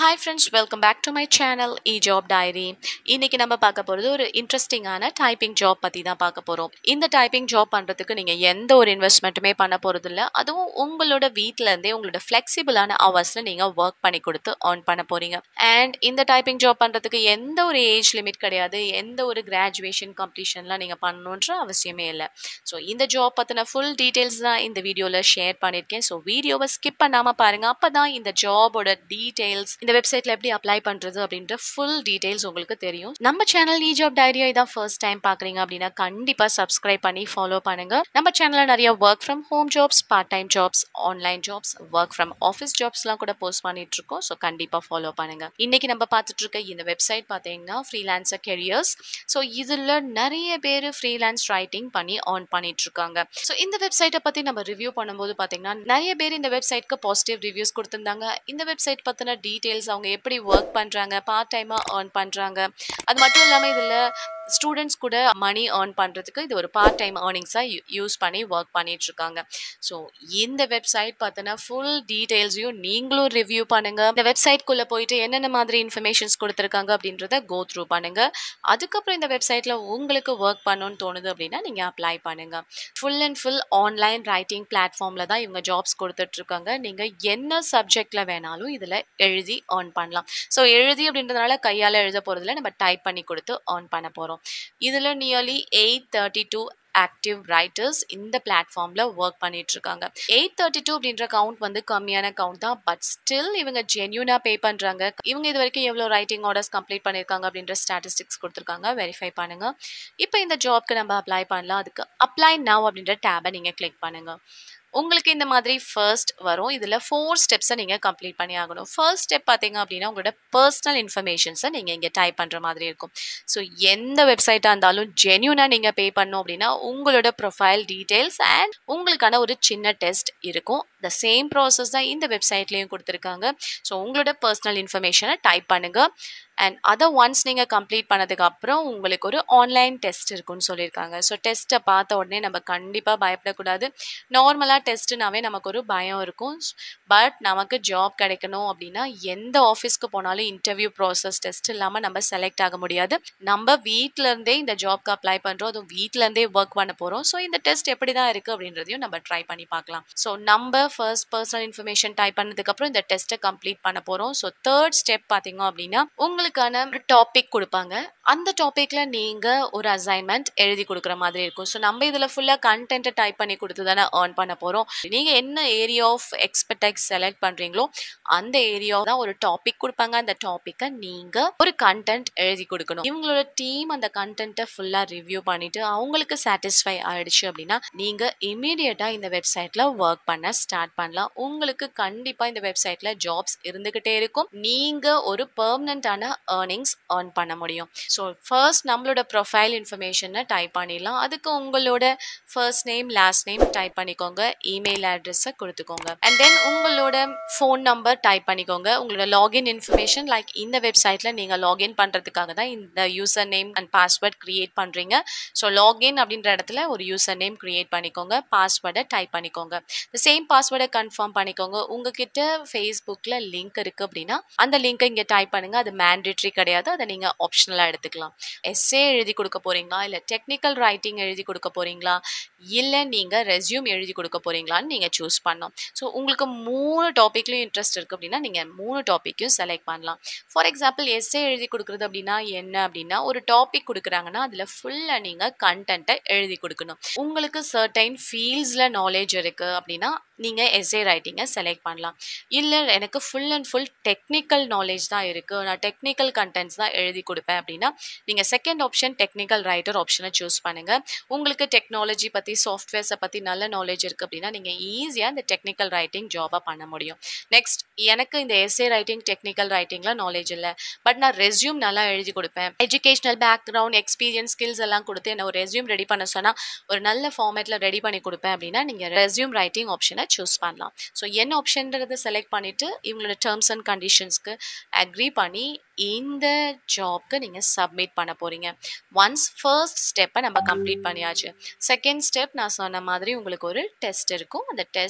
hi friends welcome back to my channel e job diary இன்னைக்கு நம்ம பார்க்க போகிறது ஒரு இன்ட்ரெஸ்டிங்கான டைப்பிங் ஜாப் பற்றி தான் பார்க்க போகிறோம் இந்த டைப்பிங் ஜாப் பண்ணுறதுக்கு நீங்கள் எந்த ஒரு இன்வெஸ்ட்மெண்ட்டுமே பண்ண போகிறது இல்லை அதுவும் உங்களோட வீட்டிலேருந்தே உங்களோட ஃப்ளெக்சிபிளான ஹவர்ஸில் நீங்கள் ஒர்க் பண்ணி கொடுத்து earn பண்ண போகிறீங்க அண்ட் இந்த டைப்பிங் ஜாப் பண்ணுறதுக்கு எந்த ஒரு ஏஜ் லிமிட் கிடையாது எந்த ஒரு கிராஜுவேஷன் கம்ப்ளீஷன்லாம் நீங்கள் பண்ணணுன்ற அவசியமே இல்லை ஸோ இந்த ஜாப் பற்றின ஃபுல் டீட்டெயில்ஸ் தான் இந்த வீடியோவில் ஷேர் பண்ணியிருக்கேன் ஸோ வீடியோவை ஸ்கிப் பண்ணாமல் பாருங்கள் அப்போ தான் இந்த ஜாபோட டீட்டெயில்ஸ் இந்த வெப்சைட்ல எப்படி அப்ளை பண்றது அப்படின்ற ஃபுல் டீடைல்ஸ் உங்களுக்கு தெரியும் நம்ம சேனல் இ ஜாப் டைரியா இதான் ஃபர்ஸ்ட் டைம் பாக்குறீங்க அப்படின்னா கண்டிப்பா சப்ஸ்கிரைப் பண்ணி ஃபாலோ பண்ணுங்க நம்ம சேனல்ல நிறைய work from home jobs part time jobs online jobs work from office ஜாப்ஸ்லாம் கூட போஸ்ட் பண்ணிட்டு இருக்கோம் ஸோ கண்டிப்பா ஃபாலோ பண்ணுங்க இன்னைக்கு நம்ம பார்த்துட்டு இருக்க இந்த வெப்சைட் பார்த்தீங்கன்னா ஃப்ரீலான்சர் கெரியர்ஸ் ஸோ இதுல நிறைய பேர் ஃப்ரீலான்ஸ் ரைட்டிங் பண்ணி ஆன் பண்ணிட்டு இருக்காங்க ஸோ இந்த வெப்சைட்டை பத்தி நம்ம ரிவ்யூ பண்ணும்போது பார்த்தீங்கன்னா நிறைய பேர் இந்த வெப்சைட்க்கு பாசிட்டிவ் ரிவ்யூஸ் கொடுத்திருந்தாங்க இந்த வெப்சைட் பத்தின டீடைல்ஸ் அவங்க எப்படி ஒர்க் பண்றாங்க பார்ட் டைமா earn பண்றாங்க அது மட்டும் இல்லாம இதுல ஸ்டூடெண்ட்ஸ் கூட மணி earn பண்றதுக்கு இது ஒரு பார்ட் டைம் ஏர்னிங்ஸாக யூஸ் பண்ணி ஒர்க் பண்ணிட்டு இருக்காங்க ஸோ இந்த வெப்சைட் பார்த்தோன்னா ஃபுல் டீடைல்ஸையும் நீங்களும் ரிவ்யூ பண்ணுங்க இந்த வெப்சைட்குள்ள போயிட்டு என்னென்ன மாதிரி இன்ஃபர்மேஷன்ஸ் கொடுத்துருக்காங்க அப்படின்றத கோ த்ரூ பண்ணுங்க அதுக்கப்புறம் இந்த வெப்சைட்ல உங்களுக்கு ஒர்க் பண்ணணும்னு தோணுது அப்படின்னா நீங்க அப்ளை பண்ணுங்க full and full online writing பிளாட்ஃபார்ம்ல தான் இவங்க ஜாப்ஸ் கொடுத்துட்டு இருக்காங்க நீங்க என்ன சப்ஜெக்ட்ல வேணாலும் இதுல எழுதி earn பண்ணலாம் ஸோ எழுதி அப்படின்றதுனால கையால எழுத போறதுல நம்ம டைப் பண்ணி கொடுத்து earn பண்ண போறோம் இதுல nearly eight thirty two active writers இந்த பிளாட்ஃபார்ம்ல ஒர்க் பண்ணிட்டு இருக்காங்க எயிட் தேர்ட்டி டூ அப்படின்ற கவுண்ட் வந்து கம்மியான கவுண்ட் தான் பட் ஸ்டில் இவங்க ஜென்யூனா பே பண்றாங்க இவங்க இது வரைக்கும் எவ்வளவு ரைட்டிங் ஆர்டர்ஸ் கம்ப்ளீட் பண்ணிருக்காங்க அப்படின்ற ஸ்டாட்டிஸ்டிக்ஸ் கொடுத்துருக்காங்க வெரிஃபை பண்ணுங்க இப்போ இந்த ஜாப்க்கு நம்ம அப்ளை பண்ணலாம் அதுக்கு அப்ளை நவ் அப்படின்ற டேபை நீங்க கிளிக் பண்ணுங்க உங்களுக்கு இந்த மாதிரி ஃபர்ஸ்ட் வரும் இதில் ஃபோர் ஸ்டெப்ஸை நீங்கள் கம்ப்ளீட் பண்ணி ஆகணும் ஃபர்ஸ்ட் ஸ்டெப் பார்த்தீங்க அப்படின்னா உங்களோட பர்சனல் இன்ஃபர்மேஷன்ஸை நீங்கள் இங்கே டைப் பண்ணுற மாதிரி இருக்கும் ஸோ எந்த வெப்சைட்டாக இருந்தாலும் ஜென்யூனாக நீங்கள் பே பண்ணோம் அப்படின்னா உங்களோட ப்ரொஃபைல் டீட்டெயில்ஸ் அண்ட் உங்களுக்கான ஒரு சின்ன டெஸ்ட் இருக்கும் த சேம் ப்ராசஸ் தான் இந்த வெப்சைட்லேயும் கொடுத்துருக்காங்க ஸோ உங்களோட பர்சனல் இன்ஃபர்மேஷனை டைப் பண்ணுங்கள் அண்ட் அதை ஒன்ஸ் நீங்கள் கம்ப்ளீட் பண்ணதுக்கு அப்புறம் உங்களுக்கு ஒரு ஆன்லைன் டெஸ்ட் இருக்குன்னு சொல்லியிருக்காங்க ஸோ டெஸ்ட்டை பார்த்த உடனே நம்ம கண்டிப்பாக பயப்படக்கூடாது நார்மலாக டெஸ்ட்டுனாவே நமக்கு ஒரு பயம் இருக்கும் பட் நமக்கு ஜாப் கிடைக்கணும் அப்படின்னா எந்த ஆஃபீஸ்க்கு போனாலும் இன்டர்வியூ ப்ராசஸ் டெஸ்ட் இல்லாமல் நம்ம செலக்ட் ஆக முடியாது நம்ம வீட்ல இருந்தே இந்த ஜாப்க்கு அப்ளை பண்ணுறோம் அதுவும் வீட்ல இருந்தே ஒர்க் பண்ண போகிறோம் ஸோ இந்த டெஸ்ட் எப்படி தான் இருக்குது அப்படின்றதையும் நம்ம ட்ரை பண்ணி பார்க்கலாம் ஸோ நம்ம ஃபர்ஸ்ட் பர்சனல் இன்ஃபர்மேஷன் டைப் பண்ணதுக்கப்புறம் இந்த டெஸ்ட்டை கம்ப்ளீட் பண்ண போகிறோம் ஸோ தேர்ட் ஸ்டெப் பார்த்தீங்க அப்படின்னா உங்களுக்கான ஒரு டாபிக் கொடுப்பாங்க அந்த டாப்பிக்ல நீங்க ஒரு அசைன்மெண்ட் எழுதி கொடுக்குற மாதிரி இருக்கும் ஸோ நம்ம இதுல ஃபுல்லா கண்டென்ட்டை டைப் பண்ணி கொடுத்து தானே ஏர்ன் பண்ண போறோம் நீங்க என்ன ஏரியா ஆஃப் எக்ஸ்பெக்டெக்ஸ் செலக்ட் பண்றீங்களோ அந்த ஏரியா தான் ஒரு டாபிக் கொடுப்பாங்க அந்த டாப்பிக்கை நீங்க ஒரு கண்டென்ட் எழுதி கொடுக்கணும் இவங்களோட டீம் அந்த கண்டென்ட்டை ஃபுல்லா ரிவ்யூ பண்ணிட்டு அவங்களுக்கு சாட்டிஸ்ஃபை ஆயிடுச்சு அப்படின்னா நீங்க இமீடியட்டா இந்த வெப்சைட்ல ஒர்க் பண்ண ஸ்டார்ட் பண்ணலாம் உங்களுக்கு கண்டிப்பா இந்த வெப்சைட்ல ஜாப்ஸ் இருந்துகிட்டே இருக்கும் நீங்க ஒரு பெர்மனண்டான ஏர்னிங்ஸ் ஏர்ன் பண்ண முடியும் ஸோ ஃபர்ஸ்ட் நம்மளோட ப்ரொஃபைல் இன்ஃபர்மேஷனை டைப் பண்ணிடலாம் அதுக்கு உங்களோட first name last name type பண்ணிக்கோங்க இமெயில் அட்ரஸை கொடுத்துக்கோங்க அண்ட் தென் உங்களோட ஃபோன் நம்பர் டைப் பண்ணிக்கோங்க உங்களோட லாகின் இன்ஃபர்மேஷன் லைக் இந்த வெப்சைட்டில் நீங்கள் லாகின் பண்ணுறதுக்காக தான் இந்த user name and password create பண்ணுறீங்க ஸோ லாகின் அப்படின்ற இடத்துல ஒரு யூசர் நேம் க்ரியேட் பண்ணிக்கோங்க பாஸ்வேர்டை டைப் பண்ணிக்கோங்க இந்த சேம் பாஸ்வேர்டை கன்ஃபார்ம் பண்ணிக்கோங்க உங்ககிட்ட ஃபேஸ்புக்கில் லிங்க் இருக்குது அப்படின்னா அந்த லிங்கை இங்கே டைப் பண்ணுங்க அது மேண்டேட்ரி கிடையாது அதை நீங்கள் ஆப்ஷனலாக எடுத்துக்கலாம் எஸ்ஏ எழுதி கொடுக்க போறீங்களா இல்லை டெக்னிக்கல் ரைட்டிங் எழுதி கொடுக்க போறீங்களா இல்லை நீங்கள் ரெஸ்யூம் எழுதி கொடுக்க போறீங்களான்னு நீங்கள் சூஸ் பண்ணோம் ஸோ உங்களுக்கு மூணு டாப்பிக்லையும் இன்ட்ரெஸ்ட் இருக்குது அப்படின்னா நீங்கள் மூணு டாப்பிக்கையும் செலக்ட் பண்ணலாம் ஃபார் எக்ஸாம்பிள் எஸ்ஏ எழுதி கொடுக்குறது அப்படின்னா என்ன அப்படின்னா ஒரு டாபிக் கொடுக்குறாங்கன்னா அதில் ஃபுல்லாக நீங்கள் கண்டென்ட்டை எழுதி கொடுக்கணும் உங்களுக்கு சர்டைன் ஃபீல்ட்ஸில் நாலேஜ் இருக்குது அப்படின்னா நீங்கள் எஸ்ஏ ரைட்டிங்கை செலக்ட் பண்ணலாம் இல்லை எனக்கு full and full technical knowledge தான் இருக்குது நான் டெக்னிக்கல் கண்டென்ட்ஸ் தான் எழுதி கொடுப்பேன் அப்படின்னா நீங்கள் செகண்ட் ஆப்ஷன் டெக்னிக்கல் ரைட்டர் ஆப்ஷனை சூஸ் பண்ணுங்கள் உங்களுக்கு டெக்னாலஜி பற்றி சாஃப்ட்வேர்ஸை பற்றி நல்ல நாலேஜ் இருக்குது அப்படின்னா நீங்கள் ஈஸியாக இந்த டெக்னிக்கல் ரைட்டிங் ஜாபாக பண்ண முடியும் நெக்ஸ்ட் எனக்கு இந்த எஸ்ஏ ரைட்டிங் டெக்னிக்கல் ரைட்டிங்கில் நாலேஜ் இல்லை பட் நான் ரெஸ்யூம் நல்லா எழுதி கொடுப்பேன் எஜுகேஷனல் பேக்ரவுண்ட் எக்ஸ்பீரியன்ஸ் ஸ்கில்ஸ் எல்லாம் கொடுத்து என்ன ஒரு ரெஸ்யூம் ரெடி பண்ண சொன்னால் ஒரு நல்ல ஃபார்மேட்டில் ரெடி பண்ணி கொடுப்பேன் அப்படின்னா நீங்கள் ரெஸ்யூம் ரைட்டிங் ஆப்ஷனை சூஸ் பண்ணலாம் ஸோ என்ன ஆப்ஷன்றதை செலக்ட் பண்ணிவிட்டு இவங்களோட டேர்ம்ஸ் அண்ட் கண்டிஷன்ஸ்க்கு அக்ரி பண்ணி இந்த ஜாப்க்கு நீங்கள் சப்மிட் பண்ண போகிறீங்க ஒன்ஸ் ஃபர்ஸ்ட் ஸ்டெப்பை நம்ம கம்ப்ளீட் பண்ணியாச்சு செகண்ட் ஸ்டெப் நான் சொன்ன மாதிரி உங்களுக்கு ஒரு டெஸ்ட் இருக்கும் அந்த test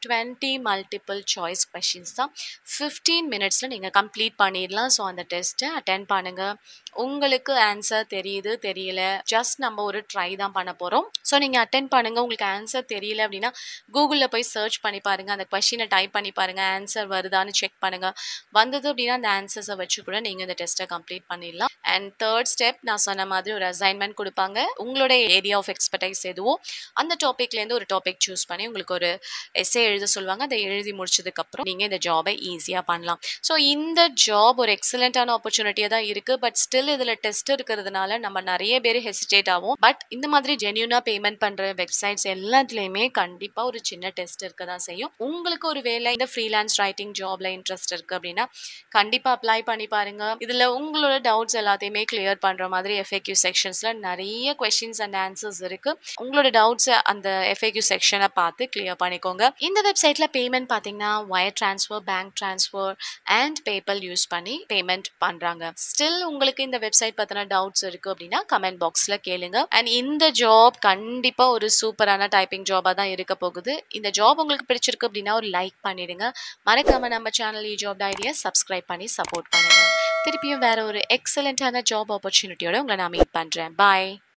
twenty multiple choice questions தான் ஃபிஃப்டீன் மினிட்ஸில் நீங்கள் கம்ப்ளீட் பண்ணிடலாம் ஸோ அந்த டெஸ்ட்டை அட்டென்ட் பண்ணுங்கள் உங்களுக்கு ஆன்சர் தெரியுது தெரியல ஜஸ்ட் நம்ம ஒரு ட்ரை தான் பண்ண போகிறோம் ஸோ நீங்கள் அட்டென்ட் பண்ணுங்கள் உங்களுக்கு ஆன்சர் தெரியல அப்படின்னா கூகுளில் போய் சர்ச் பண்ணி பாருங்கள் அந்த கொஷினை டைப் பண்ணி பாருங்கள் ஆன்சர் வருதான்னு செக் பண்ணுங்கள் வந்தது அப்படின்னா அந்த ஆன்சர்ஸை வச்சு கூட நீங்கள் இந்த டெஸ்ட்டை கம்ப்ளீட் பண்ணிடலாம் அண்ட் தேர்ட் ஸ்டெப் நான் சொன்ன மாதிரி ஒரு அசைன்மெண்ட் கொடுப்பாங்க உங்களோட ஏரியா ஆஃப் எக்ஸ்பர்டைஸ் எதுவோ அந்த டாப்பிக்லேருந்து ஒரு டாபிக் சூஸ் பண்ணி உங்களுக்கு ஒரு எஸ்ஏ எழுத சொல்லுவாங்க அதை எழுதி முடிச்சதுக்கப்புறம் நீங்கள் இந்த ஜாபை ஈஸியாக பண்ணலாம் ஸோ இந்த ஜாப் ஒரு எக்ஸலண்ட்டான ஆப்பர்ச்சுனிட்டியாக தான் இருக்குது பட் ஸ்டில் இதில் டெஸ்ட் இருக்கிறதுனால நம்ம நிறைய பேர் ஹெசிடேட் ஆகும் பட் இந்த மாதிரி ஜென்யூனாக பேமெண்ட் பண்ணுற வெப்சைட்ஸ் எல்லாத்துலேயுமே கண்டிப்பாக ஒரு சின்ன டெஸ்ட் இருக்க தான் செய்யும் உங்களுக்கு ஒரு வேலை இந்த ஃப்ரீலான்ஸ் ரைட்டிங் ஜாப்ல இன்ட்ரெஸ்ட் இருக்குது அப்படின்னா கண்டிப்பாக அப்ளை பண்ணி பாருங்க இதில் உங்களோட டவுட்ஸ் எல்லாத்தையுமே கிளியர் பண்ணுற மாதிரி எஃப்ஏக்யூ செக்ஷன்ஸில் நிறைய கொஷின்ஸ் அண்ட் ஆன்சர்ஸ் இருக்குது உங்களோட டவுட்ஸை அந்த எஃப்ஏக்யூ செக்ஷனை பார்த்து கிளியர் பண்ணிக்கோங்க இந்த வெப்சைட்டில் பேமெண்ட் பார்த்தீங்கன்னா wire transfer bank transfer and PayPal use பண்ணி பேமெண்ட் பண்ணுறாங்க ஸ்டில் உங்களுக்கு இந்த வெப்சைட் பற்றின டவுட்ஸ் இருக்குது அப்படின்னா கமெண்ட் பாக்ஸில் கேளுங்க அண்ட் இந்த ஜாப் கண்டிப்பாக ஒரு சூப்பரான டைப்பிங் ஜாபாக தான் இருக்க போகுது இந்த ஜாப் உங்களுக்கு பிடிச்சிருக்கு அப்படின்னா ஒரு லைக் பண்ணிடுங்க மறக்காம நம்ம சேனல் இ ஜாப் டைரியை சப்ஸ்கிரைப் பண்ணி சப்போர்ட் பண்ணுங்க திருப்பியும் வேற ஒரு எக்ஸலண்ட்டான ஜாப் ஆப்பர்ச்சுனிட்டியோட உங்களை நான் மீட் பண்ணுறேன் பாய்